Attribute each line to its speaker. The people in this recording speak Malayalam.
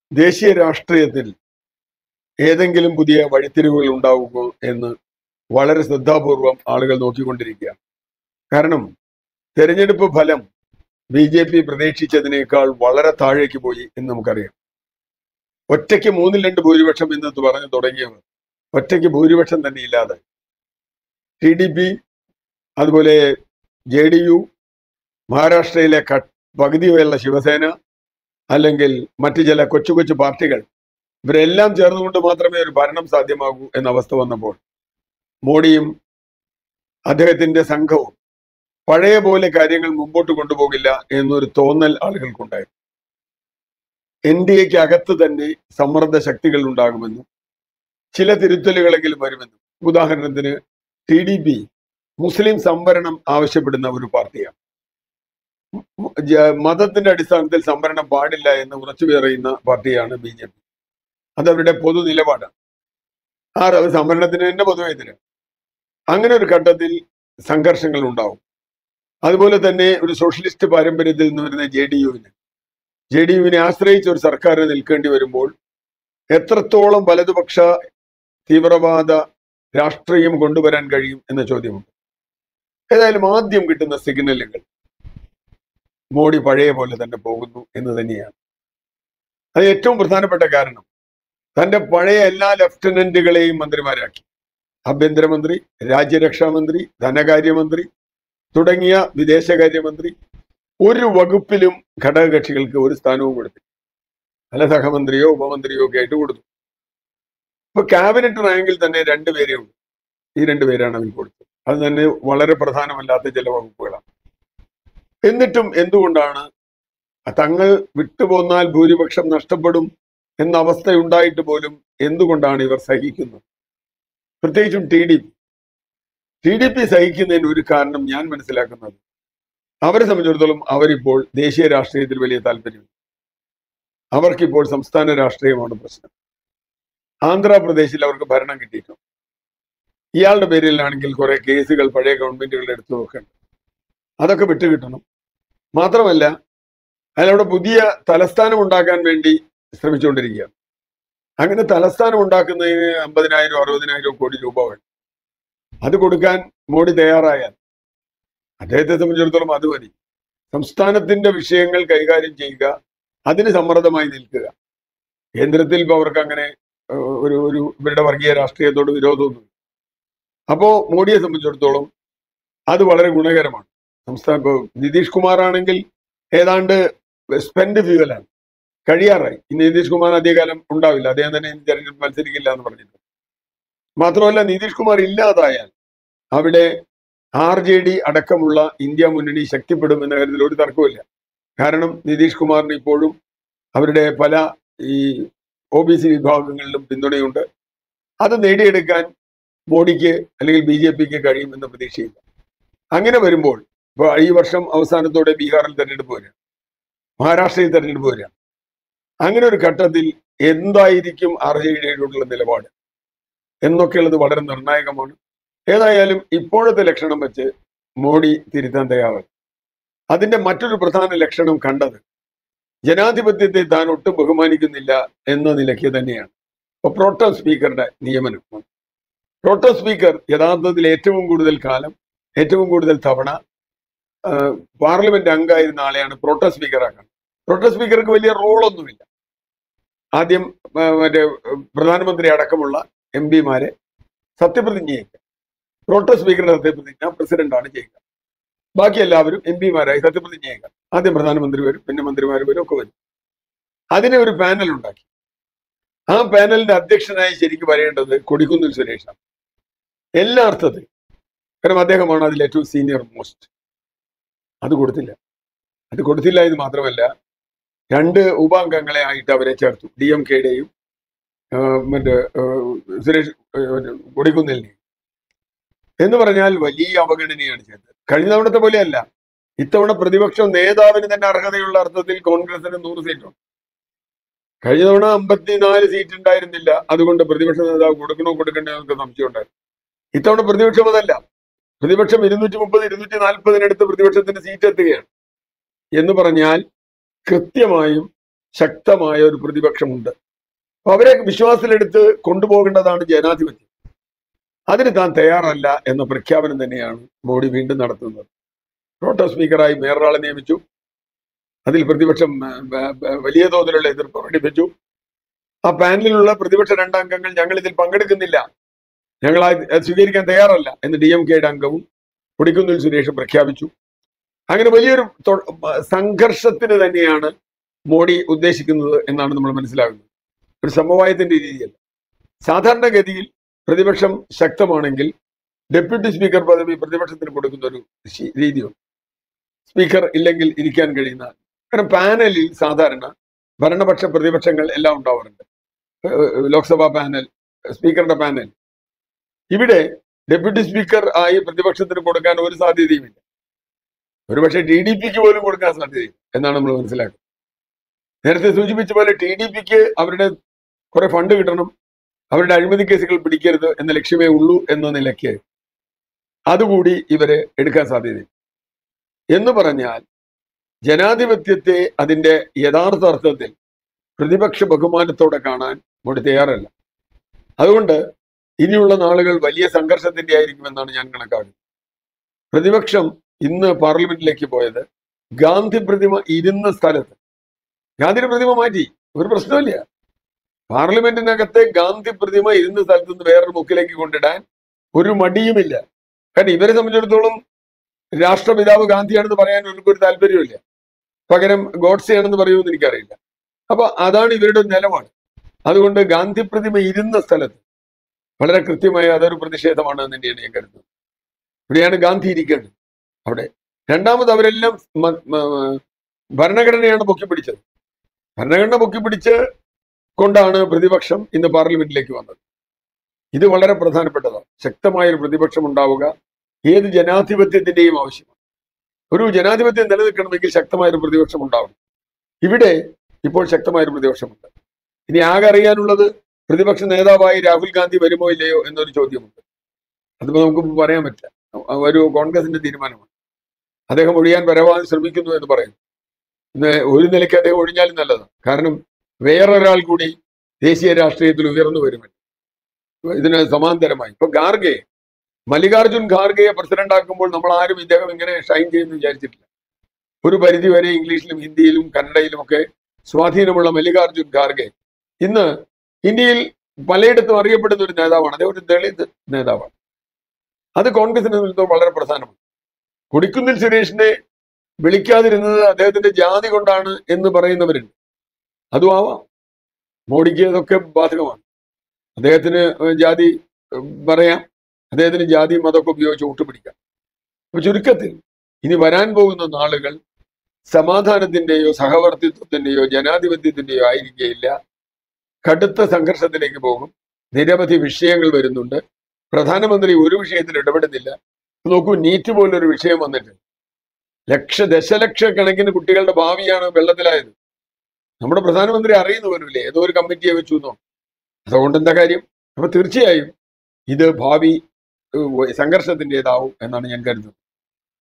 Speaker 1: ദേശീയ രാഷ്ട്രീയത്തിൽ ഏതെങ്കിലും പുതിയ വഴിത്തിരിവുകൾ ഉണ്ടാവുമോ എന്ന് വളരെ ശ്രദ്ധാപൂർവം ആളുകൾ നോക്കിക്കൊണ്ടിരിക്കുകയാണ് കാരണം തെരഞ്ഞെടുപ്പ് ഫലം ബി ജെ പി പ്രതീക്ഷിച്ചതിനേക്കാൾ വളരെ താഴേക്ക് പോയി എന്ന് നമുക്കറിയാം ഒറ്റയ്ക്ക് മൂന്നിൽ രണ്ട് ഭൂരിപക്ഷം എന്ന് പറഞ്ഞു തുടങ്ങിയവർ ഒറ്റയ്ക്ക് ഭൂരിപക്ഷം തന്നെ ഇല്ലാതെ ടി ഡി പി അതുപോലെ ജെ ഡി യു മഹാരാഷ്ട്രയിലെ ക പകുതി വരെയുള്ള ശിവസേന അല്ലെങ്കിൽ മറ്റു ചില കൊച്ചു കൊച്ചു പാർട്ടികൾ ഇവരെല്ലാം ചേർന്നുകൊണ്ട് മാത്രമേ ഒരു ഭരണം സാധ്യമാകൂ എന്ന അവസ്ഥ വന്നപ്പോൾ മോഡിയും അദ്ദേഹത്തിന്റെ സംഘവും പഴയ പോലെ കാര്യങ്ങൾ മുമ്പോട്ട് കൊണ്ടുപോകില്ല എന്നൊരു തോന്നൽ ആളുകൾക്കുണ്ടായിരുന്നു എൻ ഡി എക്ക് അകത്ത് തന്നെ സമ്മർദ്ദ ശക്തികൾ ഉണ്ടാകുമെന്നും ചില തിരുത്തലുകളെങ്കിലും വരുമെന്നും ഉദാഹരണത്തിന് ടി ഡി പി മുസ്ലിം സംവരണം ആവശ്യപ്പെടുന്ന ഒരു പാർട്ടിയാണ് മ- ജ- മതത്തിന്റെ അടിസ്ഥാനത്തിൽ സംവരണം പാടില്ല എന്ന് ഉറച്ചു പറയുന്ന പാർട്ടിയാണ് ബി ജെ പി അത് അവരുടെ പൊതു നിലപാടാണ് ആ റ- സംവരണത്തിന് തന്നെ പൊതുവെ എതിരാണ് അങ്ങനെ ഒരു ഘട്ടത്തിൽ സംഘർഷങ്ങൾ ഉണ്ടാവും അതുപോലെ തന്നെ ഒരു സോഷ്യലിസ്റ്റ് പാരമ്പര്യത്തിൽ നിന്ന് വരുന്ന ജെ ഡി യുവിന് ജെ ഡി യുവിനെ ആശ്രയിച്ച് ഒരു സർക്കാരിന് നിൽക്കേണ്ടി വരുമ്പോൾ എത്രത്തോളം വലതുപക്ഷ തീവ്രവാദ രാഷ്ട്രീയം കൊണ്ടുവരാൻ കഴിയും എന്ന ചോദ്യമുണ്ട് ഏതായാലും ആദ്യം കിട്ടുന്ന സിഗ്നലുകൾ മോഡി പഴയ പോലെ തന്നെ പോകുന്നു എന്ന് തന്നെയാണ് അത് ഏറ്റവും പ്രധാനപ്പെട്ട കാരണം തന്റെ പഴയ എല്ലാ ലഫ്റ്റനന്റുകളെയും മന്ത്രിമാരാക്കി ആഭ്യന്തരമന്ത്രി രാജ്യരക്ഷാമന്ത്രി ധനകാര്യമന്ത്രി തുടങ്ങിയ വിദേശകാര്യമന്ത്രി ഒരു വകുപ്പിലും ഘടകകക്ഷികൾക്ക് ഒരു സ്ഥാനവും കൊടുത്തു അല്ല സഹമന്ത്രിയോ ഉപമന്ത്രിയോ ഒക്കെ ആയിട്ട് കൊടുത്തു ഇപ്പൊ ക്യാബിനറ്റ് റാങ്കിൽ തന്നെ രണ്ടുപേരേ ഉള്ളൂ ഈ രണ്ടുപേരാണ് അവൻ കൊടുത്തത് അത് തന്നെ വളരെ പ്രധാനമല്ലാത്ത ചില വകുപ്പുകളാണ് എന്നിട്ടും എന്തുകൊണ്ടാണ് തങ്ങൾ വിട്ടുപോന്നാൽ ഭൂരിപക്ഷം നഷ്ടപ്പെടും എന്ന അവസ്ഥയുണ്ടായിട്ട് പോലും എന്തുകൊണ്ടാണ് ഇവർ സഹിക്കുന്നത് പ്രത്യേകിച്ചും T D P T D P സഹിക്കുന്നതിന് ഒരു കാരണം ഞാൻ മനസ്സിലാക്കുന്നത് അവരെ സംബന്ധിച്ചിടത്തോളം അവരിപ്പോൾ ദേശീയ രാഷ്ട്രീയത്തിൽ വലിയ താല്പര്യമില്ല അവർക്കിപ്പോൾ സംസ്ഥാന രാഷ്ട്രീയമാണ് പ്രശ്നം ആന്ധ്രാപ്രദേശിൽ അവർക്ക് ഭരണം കിട്ടിയിട്ടുണ്ട് ഇയാളുടെ പേരിലാണെങ്കിൽ കുറെ കേസുകൾ പഴയ ഗവൺമെന്റുകളുടെ എടുത്തു നോക്കുന്നുണ്ട് അതൊക്കെ വിട്ടുകിട്ടണം മാത്രമല്ല അയാളവിടെ പുതിയ തലസ്ഥാനം ഉണ്ടാക്കാൻ വേണ്ടി ശ്രമിച്ചുകൊണ്ടിരിക്കുകയാണ് അങ്ങനെ തലസ്ഥാനം ഉണ്ടാക്കുന്നതിന് അമ്പതിനായിരം അറുപതിനായിരം കോടി രൂപ വേണം അത് കൊടുക്കാൻ മോഡി തയ്യാറായാൽ അദ്ദേഹത്തെ സംബന്ധിച്ചിടത്തോളം അത് മതി സംസ്ഥാനത്തിന്റെ വിഷയങ്ങൾ കൈകാര്യം ചെയ്യുക അതിന് സമ്മർദ്ദമായി നിൽക്കുക കേന്ദ്രത്തിൽ ഇപ്പോൾ അവർക്ക് അങ്ങനെ ഏഹ്, ഒരു ഒരു ഇവരുടെ വർഗീയ രാഷ്ട്രീയത്തോട് വിരോധമൊന്നും അപ്പോ മോഡിയെ സംബന്ധിച്ചിടത്തോളം അത് വളരെ ഗുണകരമാണ് സംസ്ഥാന ഇപ്പൊ നിതീഷ് കുമാർ ആണെങ്കിൽ ഏതാണ്ട് സ്പെൻഡ് ഫ്യൂവലാണ് കഴിയാറായി ഇനി നിതീഷ് കുമാർ അധികകാലം ഉണ്ടാവില്ല അദ്ദേഹം തന്നെ ഇനി തെരഞ്ഞെടുപ്പ് മത്സരിക്കില്ല എന്ന് പറഞ്ഞിട്ടുണ്ട് മാത്രമല്ല നിതീഷ് കുമാർ ഇല്ലാതായാൽ അവിടെ ആർ ജെ ഡി അടക്കമുള്ള ഇന്ത്യ മുന്നണി ശക്തിപ്പെടും എന്ന കാര്യത്തിൽ ഒരു തർക്കവുമില്ല കാരണം നിതീഷ് കുമാറിന് ഇപ്പോഴും അവരുടെ പല ഈ ഒ ബി സി വിഭാഗങ്ങളിലും പിന്തുണയുണ്ട് അത് നേടിയെടുക്കാൻ മോഡിക്ക് അല്ലെങ്കിൽ ബി ജെ പിക്ക് കഴിയുമെന്ന പ്രതീക്ഷയില്ല അങ്ങനെ വരുമ്പോൾ ഇപ്പോൾ ഈ വർഷം അവസാനത്തോടെ ബീഹാറിൽ തെരഞ്ഞെടുപ്പ് വരിക മഹാരാഷ്ട്രയിൽ തെരഞ്ഞെടുപ്പ് വരിക അങ്ങനെ ഒരു ഘട്ടത്തിൽ എന്തായിരിക്കും ആർ ജെ ഡിയോടുള്ള നിലപാട് എന്നൊക്കെയുള്ളത് വളരെ നിർണായകമാണ് ഏതായാലും ഇപ്പോഴത്തെ ലക്ഷണം വെച്ച് മോഡി തിരുത്താൻ തയ്യാറാണ് അതിന്റെ മറ്റൊരു പ്രധാന ലക്ഷണം കണ്ടത് ജനാധിപത്യത്തെ താൻ ഒട്ടും ബഹുമാനിക്കുന്നില്ല എന്ന നിലയ്ക്ക് തന്നെയാണ് ഇപ്പൊ പ്രോട്ടോം സ്പീക്കറുടെ നിയമനം പ്രോട്ടോം സ്പീക്കർ യഥാർത്ഥത്തിൽ ഏറ്റവും കൂടുതൽ കാലം ഏറ്റവും കൂടുതൽ തവണ ആ, പാർലമെന്റ് അംഗമായിരുന്ന ആളെയാണ് പ്രോട്ടോം സ്പീക്കറാക്കുന്നത് പ്രോട്ടോം സ്പീക്കർക്ക് വലിയ റോളൊന്നുമില്ല ആദ്യം ആ, മറ്റേ പ്രധാനമന്ത്രി അടക്കമുള്ള എം പിമാരെ സത്യപ്രതിജ്ഞ ചെയ്യുക പ്രോട്ടോ സ്പീക്കറുടെ സത്യപ്രതിജ്ഞ പ്രസിഡന്റാണ് ചെയ്യുക ബാക്കി എല്ലാവരും എം പിമാരായി സത്യപ്രതിജ്ഞ ചെയ്യുക ആദ്യം പ്രധാനമന്ത്രി വരും പിന്നെ മന്ത്രിമാർ വരും ഒക്കെ വരും അതിനെ ഒരു പാനൽ ഉണ്ടാക്കി ആ പാനലിന്റെ അധ്യക്ഷനായി ശരിക്കും വരേണ്ടത് കൊടിക്കുന്നിൽ സുരേഷാണ് എല്ലാ അർത്ഥത്തിലും കാരണം അദ്ദേഹമാണ് അതിൽ ഏറ്റവും സീനിയർ മോസ്റ്റ് അത് കൊടുത്തില്ല അത് കൊടുത്തില്ല എന്ന് മാത്രമല്ല രണ്ട് ഉപാംഗങ്ങളെ ആയിട്ട് അവരെ ചേർത്തു ഡി എം കെയുടെയും മറ്റേ ആ, സുരേഷ് ആ, മറ്റേ കൊടിക്കുന്നിലിനെയും എന്ന് പറഞ്ഞാൽ വലിയ അവഗണനയാണ് ചെയ്തത് കഴിഞ്ഞ തവണത്തെ പോലെയല്ല ഇത്തവണ പ്രതിപക്ഷം നേതാവിന് തന്നെ അർഹതയുള്ള അർത്ഥത്തിൽ കോൺഗ്രസിന് നൂറ് സീറ്റുണ്ട് കഴിഞ്ഞ തവണ അമ്പത്തിനാല് സീറ്റ് ഉണ്ടായിരുന്നില്ല അതുകൊണ്ട് പ്രതിപക്ഷ നേതാവ് കൊടുക്കണോ കൊടുക്കണ്ടോ എന്നൊക്കെ സംശയം ഉണ്ടായിരുന്നു ഇത്തവണ പ്രതിപക്ഷം അതല്ല പ്രതിപക്ഷം ഇരുന്നൂറ്റി മുപ്പത് ഇരുന്നൂറ്റി നാൽപ്പതിനടുത്ത് പ്രതിപക്ഷത്തിന് സീറ്റ് എത്തുകയാണ് എന്ന് പറഞ്ഞാൽ കൃത്യമായും ശക്തമായ ഒരു പ്രതിപക്ഷമുണ്ട് അപ്പൊ അവരെ വിശ്വാസത്തിലെടുത്ത് കൊണ്ടുപോകേണ്ടതാണ് ജനാധിപത്യം അതിന് താൻ തയ്യാറല്ല എന്ന പ്രഖ്യാപനം തന്നെയാണ് മോഡി വീണ്ടും നടത്തുന്നത് പ്രോട്ടോ സ്പീക്കറായി വേറൊരാളെ നിയമിച്ചു അതിൽ പ്രതിപക്ഷം ആ, ബ- ബ- വലിയ തോതിലുള്ള എതിർപ്പ് പ്രകടിപ്പിച്ചു ആ പാനലിലുള്ള പ്രതിപക്ഷ രണ്ടംഗങ്ങൾ ഞങ്ങൾ ഇതിൽ പങ്കെടുക്കുന്നില്ല ഞങ്ങൾ ആ- അത് സ്വീകരിക്കാൻ തയ്യാറല്ല എന്ന് ഡി എം കെയുടെ അംഗവും കൊടിക്കുന്നിൽ സുരേഷും പ്രഖ്യാപിച്ചു അങ്ങനെ വലിയൊരു തൊ- സംഘർഷത്തിന് തന്നെയാണ് മോഡി ഉദ്ദേശിക്കുന്നത് എന്നാണ് നമ്മൾ മനസ്സിലാകുന്നത് ഒരു സമവായത്തിന്റെ രീതിയല്ല സാധാരണഗതിയിൽ പ്രതിപക്ഷം ശക്തമാണെങ്കിൽ ഡെപ്യൂട്ടി സ്പീക്കർ പദവി പ്രതിപക്ഷത്തിന് കൊടുക്കുന്ന ഒരു ശി- രീതിയുണ്ട് സ്പീക്കർ ഇല്ലെങ്കിൽ ഇരിക്കാൻ കഴിയുന്ന കാരണം പാനലിൽ സാധാരണ ഭരണപക്ഷ പ്രതിപക്ഷങ്ങൾ എല്ലാം ഉണ്ടാവാറുണ്ട് ഏഹ് ലോക്സഭാ പാനൽ സ്പീക്കറുടെ പാനൽ ഇവിടെ ഡെപ്യൂട്ടി സ്പീക്കർ ആയി പ്രതിപക്ഷത്തിന് കൊടുക്കാൻ ഒരു സാധ്യതയുമില്ല ഒരുപക്ഷെ ടി ഡി പിക്ക് പോലും കൊടുക്കാൻ സാധ്യതയില്ല എന്നാണ് നമ്മൾ മനസ്സിലാക്കുന്നത് നേരത്തെ സൂചിപ്പിച്ച പോലെ ടി ഡി പിക്ക് അവരുടെ കുറെ ഫണ്ട് കിട്ടണം അവരുടെ അഴിമതി കേസുകൾ പിടിക്കരുത് എന്ന ലക്ഷ്യമേ ഉള്ളൂ എന്ന നിലയ്ക്ക് അതുകൂടി ഇവര് എടുക്കാൻ സാധ്യതയില്ല എന്ന് പറഞ്ഞാൽ ജനാധിപത്യത്തെ അതിന്റെ യഥാർത്ഥ അർത്ഥത്തിൽ പ്രതിപക്ഷ ബഹുമാനത്തോടെ കാണാൻ മോഡി തയ്യാറല്ല അതുകൊണ്ട് ഇനിയുള്ള നാളുകൾ വലിയ സംഘർഷത്തിന്റെ ആയിരിക്കുമെന്നാണ് ഞാൻ കണക്കാക്കുന്നത് പ്രതിപക്ഷം ഇന്ന് പാർലമെന്റിലേക്ക് പോയത് ഗാന്ധി പ്രതിമ ഇരുന്ന സ്ഥലത്ത് ഗാന്ധിയുടെ പ്രതിമ മാറ്റി ഒരു പ്രശ്നമില്ല പാർലമെന്റിനകത്തെ ഗാന്ധി പ്രതിമ ഇരുന്ന സ്ഥലത്ത് നിന്ന് വേറൊരു മുക്കിലേക്ക് കൊണ്ടിടാൻ ഒരു മടിയുമില്ല കാരണം ഇവരെ സംബന്ധിച്ചിടത്തോളം രാഷ്ട്രപിതാവ് ഗാന്ധിയാണെന്ന് പറയാൻ ഇവർക്ക് ഒരു താല്പര്യമില്ല പകരം ഗോഡ്സെ ആണെന്ന് പറയുമെന്ന് എനിക്കറിയില്ല അപ്പൊ അതാണ് ഇവരുടെ നിലപാട് അതുകൊണ്ട് ഗാന്ധി പ്രതിമ ഇരുന്ന സ്ഥലത്ത് വളരെ കൃത്യമായി അതൊരു പ്രതിഷേധമാണ് എന്ന് തന്നെയാണ് ഞാൻ കരുതുന്നത് ഇവിടെയാണ് ഗാന്ധി ഇരിക്കേണ്ടത് അവിടെ രണ്ടാമത് അവരെല്ലാം മ- മ- ഭരണഘടനയാണ് പൊക്കിപ്പിടിച്ചത് ഭരണഘടന പൊക്കിപ്പിടിച്ച് കൊണ്ടാണ് പ്രതിപക്ഷം ഇന്ന് പാർലമെന്റിലേക്ക് വന്നത് ഇത് വളരെ പ്രധാനപ്പെട്ടതാണ് ശക്തമായ ഒരു പ്രതിപക്ഷം ഉണ്ടാവുക ഏത് ജനാധിപത്യത്തിന്റെയും ആവശ്യമാണ് ഒരു ജനാധിപത്യം നിലനിൽക്കണമെങ്കിൽ ശക്തമായ ഒരു പ്രതിപക്ഷം ഉണ്ടാവണം ഇവിടെ ഇപ്പോൾ ശക്തമായ ഒരു പ്രതിപക്ഷമുണ്ട് ഇനി ആകെ അറിയാനുള്ളത് പ്രതിപക്ഷ നേതാവായി രാഹുൽ ഗാന്ധി വരുമോ ഇല്ലയോ എന്നൊരു ചോദ്യമുണ്ട് അതിപ്പോ നമുക്ക് പറയാൻ പറ്റില്ല അ- ഒരു കോൺഗ്രസിന്റെ തീരുമാനമാണ് അദ്ദേഹം ഒഴിയാൻ പരമാവധി ശ്രമിക്കുന്നു എന്ന് പറയുന്നു ഇന്ന് ഒരു നിലയ്ക്ക് അദ്ദേഹം ഒഴിഞ്ഞാലും നല്ലതാണ് കാരണം വേറൊരാൾ കൂടി ദേശീയ രാഷ്ട്രീയത്തിൽ ഉയർന്നു വരുമല്ലോ ഇതിന് സമാന്തരമായി ഇപ്പൊ ഖാർഗെ മല്ലികാർജുൻ ഖാർഗെയെ പ്രസിഡന്റ് ആക്കുമ്പോൾ നമ്മൾ ആരും ഇദ്ദേഹം ഇങ്ങനെ ഷൈൻ ചെയ്യുമെന്ന് വിചാരിച്ചിട്ടില്ല ഒരു പരിധി വരെ ഇംഗ്ലീഷിലും ഹിന്ദിയിലും കന്നഡയിലും ഒക്കെ സ്വാധീനമുള്ള മല്ലികാർജുൻ ഖാർഗെ ഇന്ന് ഇന്ത്യയിൽ പലയിടത്തും അറിയപ്പെടുന്ന ഒരു നേതാവാണ് അദ്ദേഹം ഒരു ദളിത് നേതാവാണ് അത് കോൺഗ്രസിനെ സംബന്ധിച്ചിടത്തോളം വളരെ പ്രധാനമാണ് കൊടിക്കുന്നിൽ സുരേഷിനെ വിളിക്കാതിരുന്നത് അദ്ദേഹത്തിന്റെ ജാതി കൊണ്ടാണ് എന്ന് പറയുന്നവരുണ്ട് അതും ആവാം മോഡിക്ക് അതൊക്കെ ബാധകമാണ് അദ്ദേഹത്തിന് ജാതി ഉം, പറയാം അദ്ദേഹത്തിന് ജാതി മതമൊക്കെ ഉപയോഗിച്ച് ഒട്ടുപിടിക്കാം അപ്പൊ ചുരുക്കത്തിൽ ഇനി വരാൻ പോകുന്ന നാളുകൾ സമാധാനത്തിന്റെയോ സഹവർത്തിത്വത്തിന്റെയോ ജനാധിപത്യത്തിന്റെയോ ആയിരിക്കുകയില്ല കടുത്ത സംഘർഷത്തിലേക്ക് പോകും നിരവധി വിഷയങ്ങൾ വരുന്നുണ്ട് പ്രധാനമന്ത്രി ഒരു വിഷയത്തിൽ ഇടപെടുന്നില്ല നോക്കൂ നീറ്റ് പോലൊരു വിഷയം വന്നിട്ട് ലക്ഷ ദശലക്ഷക്കണക്കിന് കുട്ടികളുടെ ഭാവിയാണ് വെള്ളത്തിലായത് നമ്മുടെ പ്രധാനമന്ത്രി അറിയുന്ന പോലുമില്ലേ ഏതോ ഒരു കമ്മിറ്റിയെ വെച്ചു എന്നോ അതുകൊണ്ട് എന്താ കാര്യം അപ്പൊ തീർച്ചയായും ഇത് ഭാവി ഏഹ്, സംഘർഷത്തിൻ്റെതാവും എന്നാണ് ഞാൻ കരുതുന്നത്